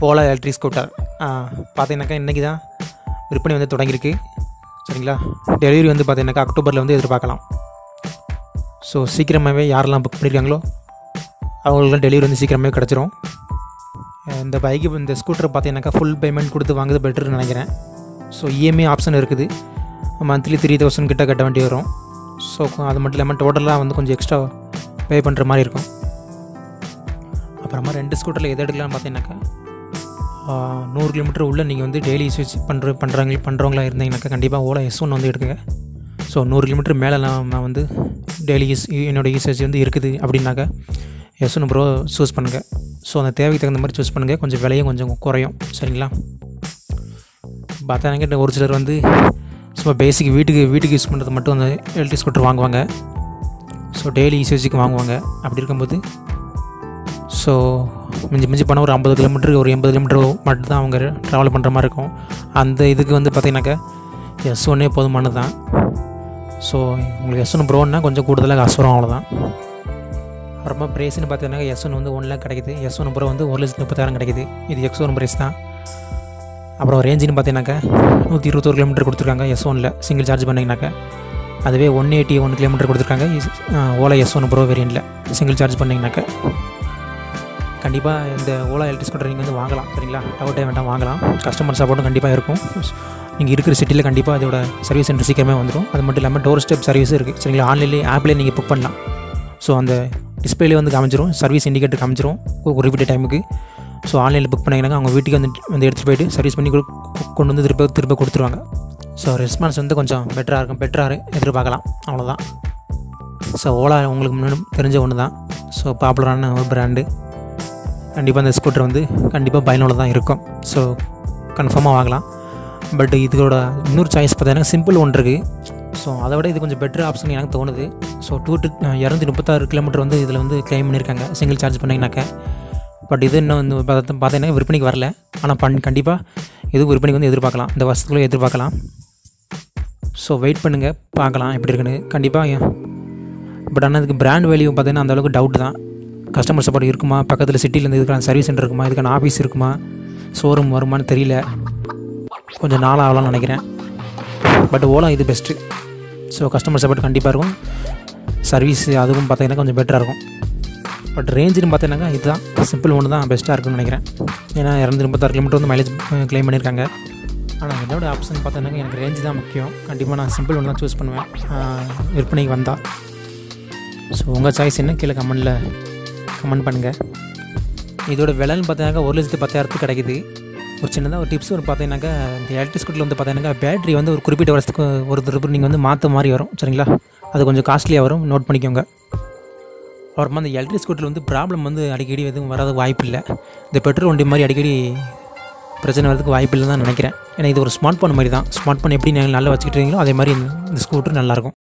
Ola electric scooter பார்த்தீங்கன்னாக்கா இன்றைக்கி தான் விற்பனை வந்து தொடங்கியிருக்கு சரிங்களா டெலிவரி வந்து பார்த்தீங்கன்னாக்கா அக்டோபரில் வந்து எதிர்பார்க்கலாம் ஸோ சீக்கிரமாகவே யாரெல்லாம் புக் பண்ணியிருக்காங்களோ அவங்களுக்குலாம் டெலிவரி வந்து சீக்கிரமாகவே கிடச்சிரும் இந்த பைக்கு இந்த ஸ்கூட்டர் பார்த்தீங்கன்னாக்கா ஃபுல் பேமெண்ட் கொடுத்து வாங்குறது பெட்டர்னு நினைக்கிறேன் ஸோ இஎம்ஐ ஆப்ஷன் இருக்குது மந்த்லி த்ரீ தௌசண்ட் கிட்ட கட்ட வேண்டி வரும் ஸோ அது மட்டும் இல்லாமல் டோட்டலாக வந்து கொஞ்சம் எக்ஸ்ட்ரா பே பண்ணுற மாதிரி இருக்கும் அப்புறமா ரெண்டு ஸ்கூட்டரில் எது எடுக்கலாம்னு பார்த்தீங்கன்னாக்கா ஆஹ், நூறு கிலோமீட்டர் உள்ள நீங்கள் வந்து டெய்லி யூஸ் பண்ணுற பண்ணுறாங்க பண்ணுறவங்களா இருந்தீங்கன்னாக்கா கண்டிப்பாக ஓலா எஸ் ஒன் வந்து எடுக்குங்க ஸோ நூறு கிலோமீட்டர் மேலே நான் வந்து டெய்லி யூஸ் என்னோட யூசேஜ் வந்து இருக்குது அப்படின்னாக்கா எஸ் ஒன் ப்ரோ சூஸ் பண்ணுங்கள் ஸோ அந்த தேவைக்கு தகுந்த மாதிரி சூஸ் பண்ணுங்கள் கொஞ்சம் விலையும் கொஞ்சம் குறையும் சரிங்களா பார்த்தாங்க ஒரு சிலர் வந்து சும்மா பேசிக் வீட்டுக்கு வீட்டுக்கு யூஸ் பண்ணுறது மட்டும் அந்த எலக்ட்ரிக் ஸ்கூட்டர் வாங்குவாங்க ஸோ டெய்லி யூசேஜுக்கு வாங்குவாங்க அப்படி இருக்கும்போது ஸோ மிஞ்சி மிஞ்சி போனால் ஒரு ஐம்பது கிலோமீட்டர் ஒரு எண்பது கிலோமீட்டர் மட்டும் தான் அவங்க ட்ராவல் பண்ணுற மாதிரி இருக்கும் அந்த இதுக்கு வந்து பார்த்திங்கனாக்கா எஸ் ஒன்னே போதுமானது தான் ஸோ உங்களுக்கு எஸ் ஒன் ப்ரோன்னா கொஞ்சம் கூடுதலாக காசு வரும் அவ்வளோதான் அப்புறமா ப்ரைஸ்னு பார்த்தீங்கன்னா எஸ் ஒன் வந்து ஒன் லேக் கிடைக்குது எஸ் ஒன் ப்ரோ வந்து ஒரு லட்சத்து முப்பத்தாயிரம் கிடைக்குது இது எக்ஸ் ஒன் ப்ரைஸ் தான் அப்புறம் ரேஞ்சுன்னு பார்த்தீங்கன்னாக்கா நூற்றி இருபத்தொரு கிலோமீட்டர் கொடுத்துருக்காங்க எஸ் ஒனில் சிங்கிள் சார்ஜ் பண்ணிங்கனாக்கா அதுவே ஒன் எயிட்டி ஒன் கிலோமீட்டர் கொடுத்துருக்காங்க இஸ்- ஆ, ஓலா எஸ் ஒன் ப்ரோ வேரியண்ட்டில் சிங்கிள் சார்ஜ் பண்ணிங்கனாக்கா கண்டிப்பாக இந்த ஓலா எலக்ட்ரிக் ஸ்கூட்டர் நீங்கள் வந்து வாங்கலாம் சரிங்களா டவுட்டே வேண்டாம் வாங்கலாம் கஸ்டமர் சப்போர்ட்டும் கண்டிப்பாக இருக்கும் நீங்கள் இருக்கிற சிட்டியில் கண்டிப்பாக அதோட சர்வீஸ் சென்டர் சீக்கிரமே வந்துடும் அது மட்டும் இல்லாமல் டோர் ஸ்டெப் சர்வீஸும் இருக்குது சரிங்களா ஆன்லைன்லேயே ஆப்லேயே நீங்கள் புக் பண்ணலாம் ஸோ அந்த டிஸ்பிளேலே வந்து காமிச்சிரும் சர்வீஸ் இண்டிகேட்டர் காமிச்சிரும் ஒரு குறிப்பிட்ட டைமுக்கு ஸோ ஆன்லைனில் புக் பண்ணிங்கன்னா அவங்க வீட்டுக்கு வந்து வந்து எடுத்துகிட்டு போயிட்டு சர்வீஸ் பண்ணி கொடு- கொண்டு வந்து திரும்ப திரும்ப கொடுத்துருவாங்க ஸோ ரெஸ்பான்ஸ் வந்து கொஞ்சம் பெட்டராக இருக்கும் பெட்டராக எதிர்பார்க்கலாம் அவ்வளோதான் ஸோ ஓலா உங்களுக்கு முன்னாடி தெரிஞ்ச ஒன்று தான் ஸோ பாப்புலரான ஒரு பிராண்டு கண்டிப்பாக அந்த ஸ்கூட்டர் வந்து கண்டிப்பாக பயனுள்ள தான் இருக்கும் ஸோ கன்ஃபார்மாக வாங்கலாம் பட் இதோட இன்னொரு சாய்ஸ் பார்த்தீங்கன்னா சிம்பிள் ஒன்று இருக்குது ஸோ அதை விட இது கொஞ்சம் பெட்டர் ஆப்ஷன் எனக்கு தோணுது ஸோ டூ டு இரநூத்தி முப்பத்தாறு கிலோமீட்டர் வந்து இதில் வந்து க்ளைம் பண்ணியிருக்காங்க சிங்கிள் சார்ஜ் பண்ணிங்கனாக்கா பட் இது இன்னும் வந்து பார்த்த- பார்த்தீங்கன்னா விற்பனைக்கு வரல ஆனால் பண் கண்டிப்பாக இது விற்பனைக்கு வந்து எதிர்பார்க்கலாம் இந்த வருஷத்துக்குள்ளே எதிர்பார்க்கலாம் ஸோ வெயிட் பண்ணுங்கள் பார்க்கலாம் எப்படி இருக்குன்னு கண்டிப்பாக பட் ஆனால் இதுக்கு பிராண்ட் வேல்யூ பார்த்தீங்கன்னா அந்த அளவுக்கு டவுட் தான் கஸ்டமர் சப்போர்ட் இருக்குமா பக்கத்தில் சிட்டிலேருந்து இதுக்கான சர்வீஸ் சென்டர் இருக்குமா இதுக்கான ஆஃபீஸ் இருக்குமா ஷோரூம் வருமான்னு தெரியல கொஞ்சம் நாளாக ஆகலாம்னு நினைக்கிறேன் பட் ஓலா இது பெஸ்ட்டு ஸோ கஸ்டமர் சப்போர்ட் கண்டிப்பாக இருக்கும் சர்வீஸ் அதுவும் பார்த்தீங்கன்னா கொஞ்சம் பெட்டராக இருக்கும் பட் ரேஞ்சுன்னு பார்த்தீங்கன்னா இதுதான் சிம்பிள் ஒன்று தான் பெஸ்ட்டாக இருக்குன்னு நினைக்கிறேன் ஏன்னா இரநூத்தி முப்பத்தாறு கிலோமீட்டர் வந்து மைலேஜ் க்ளைம் பண்ணியிருக்காங்க ஆனால் என்னோட ஆப்ஷன் பார்த்தீங்கன்னா எனக்கு ரேஞ்சு தான் முக்கியம் கண்டிப்பாக நான் சிம்பிள் ஒன்று தான் சூஸ் பண்ணுவேன் ஆஹ் விற்பனைக்கு வந்தால் ஸோ உங்கள் சாய்ஸ் என்ன கீழே கமெண்டில் கமெண்ட் பண்ணுங்கள் இதோட விலைன்னு பார்த்தீங்கன்னாக்கா ஒரு லட்சத்து பத்தாயிரத்துக்கு கிடைக்குது ஒரு சின்னதாக ஒரு டிப்ஸ் ஒரு பார்த்தீங்கன்னாக்கா இந்த எலக்ட்ரிக் ஸ்கூட்டில் வந்து பார்த்தீங்கன்னாக்கா பேட்டரி வந்து ஒரு குறிப்பிட்ட வருஷத்துக்கு ஒரு திருப்பி நீங்கள் வந்து மாற்ற மாதிரி வரும் சரிங்களா அது கொஞ்சம் காஸ்ட்லியாக வரும் நோட் பண்ணிக்கோங்க அப்புறமா இந்த எலக்ட்ரிக் ஸ்கூட்டரில் வந்து ப்ராப்ளம் வந்து அடிக்கடி எதுவும் வராத வாய்ப்பு இல்லை இந்த பெட்ரோல் வண்டி மாதிரி அடிக்கடி பிரச்சனை வரதுக்கு வாய்ப்பு இல்லைன்னு தான் நினைக்கிறேன் ஏன்னா இது ஒரு ஸ்மார்ட் ஃபோன் மாதிரி தான் ஸ்மார்ட் ஃபோன் எப்படி நீங்கள் நல்லா வச்சுக்கிட்டீங்களோ அதே மாதிரி இந்த- இந்த ஸ்கூட்டர் நல்லாயிருக்கும்